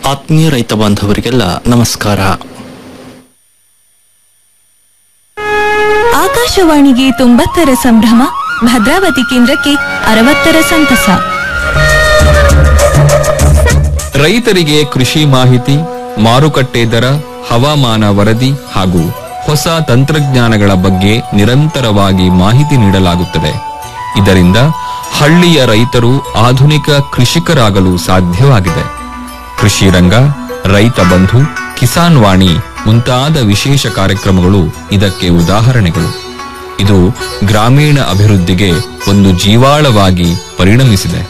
ಆತ್ಮೀಯ ರೈತ ಬಾಂಧವರಿಗೆಲ್ಲ ನಮಸ್ಕಾರ ಆಕಾಶವಾಣಿಗೆ ತೊಂಬತ್ತರ ಸಂಭ್ರಮ ಭದ್ರಾವತಿ ಕೇಂದ್ರಕ್ಕೆ ಅರವತ್ತರ ಸಂತಸ ರೈತರಿಗೆ ಕೃಷಿ ಮಾಹಿತಿ ಮಾರುಕಟ್ಟೆ ದರ ಹವಾಮಾನ ವರದಿ ಹಾಗೂ ಹೊಸ ತಂತ್ರಜ್ಞಾನಗಳ ಬಗ್ಗೆ ನಿರಂತರವಾಗಿ ಮಾಹಿತಿ ನೀಡಲಾಗುತ್ತದೆ ಇದರಿಂದ ಹಳ್ಳಿಯ ರೈತರು ಆಧುನಿಕ ಕೃಷಿಕರಾಗಲು ಸಾಧ್ಯವಾಗಿದೆ ಕೃಷಿ ರಂಗ ರೈತ ಬಂಧು ಕಿಸಾನ್ ವಾಣಿ ಮುಂತಾದ ವಿಶೇಷ ಕಾರ್ಯಕ್ರಮಗಳು ಇದಕ್ಕೆ ಉದಾಹರಣೆಗಳು ಇದು ಗ್ರಾಮೀಣ ಅಭಿವೃದ್ಧಿಗೆ ಒಂದು ಜೀವಾಳವಾಗಿ ಪರಿಣಮಿಸಿದೆ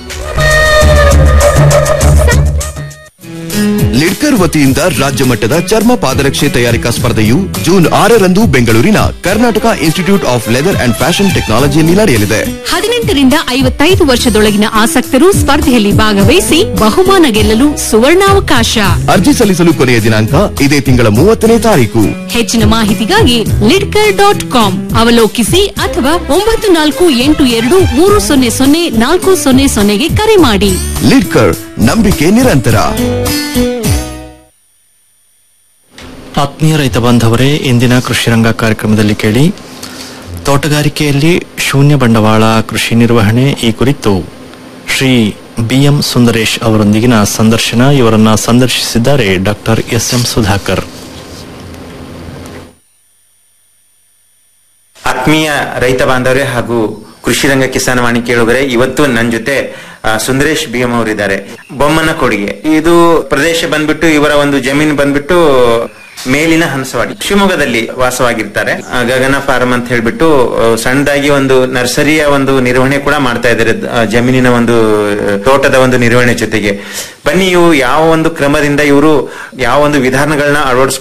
ಲಿಡ್ಕರ್ ವತಿಯಿಂದ ರಾಜ್ಯ ಮಟ್ಟದ ಚರ್ಮ ಪಾದರಕ್ಷೆ ತಯಾರಿಕಾ ಸ್ಪರ್ಧೆಯು ಜೂನ್ ಆರರಂದು ಬೆಂಗಳೂರಿನ Karnataka institute of leather and fashion ಟೆಕ್ನಾಲಜಿಯಲ್ಲಿ ನಡೆಯಲಿದೆ ಹದಿನೆಂಟರಿಂದ ಐವತ್ತೈದು ವರ್ಷದೊಳಗಿನ ಆಸಕ್ತರು ಸ್ಪರ್ಧೆಯಲ್ಲಿ ಭಾಗವಹಿಸಿ ಬಹುಮಾನ ಗೆಲ್ಲಲು ಸುವರ್ಣಾವಕಾಶ ಅರ್ಜಿ ಸಲ್ಲಿಸಲು ಕೊನೆಯ ದಿನಾಂಕ ಇದೇ ತಿಂಗಳ ಮೂವತ್ತನೇ ತಾರೀಕು ಹೆಚ್ಚಿನ ಮಾಹಿತಿಗಾಗಿ ಲಿಡ್ಕರ್ ಡಾಟ್ ಕಾಮ್ ಅವಲೋಕಿಸಿ ಅಥವಾ ಒಂಬತ್ತು ನಾಲ್ಕು ಎಂಟು ಎರಡು ಮೂರು ಸೊನ್ನೆ ಸೊನ್ನೆ ನಾಲ್ಕು ಸೊನ್ನೆ ಸೊನ್ನೆಗೆ ಕರೆ ಮಾಡಿ ಲಿಡ್ಕರ್ ನಂಬಿಕೆ ನಿರಂತರ ಆತ್ಮೀಯ ರೈತ ಬಾಂಧವರೇ ಇಂದಿನ ಕೃಷಿ ರಂಗ ಕಾರ್ಯಕ್ರಮದಲ್ಲಿ ಕೇಳಿ ತೋಟಗಾರಿಕೆಯಲ್ಲಿ ಶೂನ್ಯ ಬಂಡವಾಳ ಕೃಷಿ ನಿರ್ವಹಣೆ ಈ ಕುರಿತು ಶ್ರೀ ಬಿಎಂ ಸುಂದರೇಶ್ ಅವರೊಂದಿಗಿನ ಸಂದರ್ಶನ ಇವರನ್ನ ಸಂದರ್ಶಿಸಿದ್ದಾರೆ ಡಾಕ್ಟರ್ ಎಸ್ ಎಂ ಸುಧಾಕರ್ ಆತ್ಮೀಯ ರೈತ ಬಾಂಧವರೇ ಹಾಗೂ ಕೃಷಿ ರಂಗ ಕಿಸಾನ್ ವಾಣಿ ಕೇಳುಗರೆ ಇವತ್ತು ನನ್ನ ಜೊತೆ ಆ, ಸುಂದರೇಶ್ ಬಿ ಎಂ ಅವರಿದ್ದಾರೆ ಬೊಮ್ಮನ ಕೊಡುಗೆ ಇದು ಪ್ರದೇಶ ಬಂದ್ಬಿಟ್ಟು ಇವರ ಒಂದು ಜಮೀನು ಬಂದ್ಬಿಟ್ಟು ಮೇಲಿನ ಹಂಸವಾಡಿ ಶಿವಮೊಗ್ಗದಲ್ಲಿ ವಾಸವಾಗಿರ್ತಾರೆ ಆ, ಗಗನ ಫಾರ್ಮ್ ಅಂತ ಹೇಳ್ಬಿಟ್ಟು ಆ, ಸಣ್ಣದಾಗಿ ಒಂದು ನರ್ಸರಿಯ ಒಂದು ನಿರ್ವಹಣೆ ಕೂಡ ಮಾಡ್ತಾ ಇದ್ದಾರೆ ಆ, ಜಮೀನಿನ ಒಂದು ಆ, ತೋಟದ ಒಂದು ನಿರ್ವಹಣೆ ಜೊತೆಗೆ ಬನ್ನಿ ಇವು ಯಾವ ಒಂದು ಕ್ರಮದಿಂದ ಇವರು ಯಾವ ಒಂದು ವಿಧಾನಗಳನ್ನ ಅಳವಡಿಸ್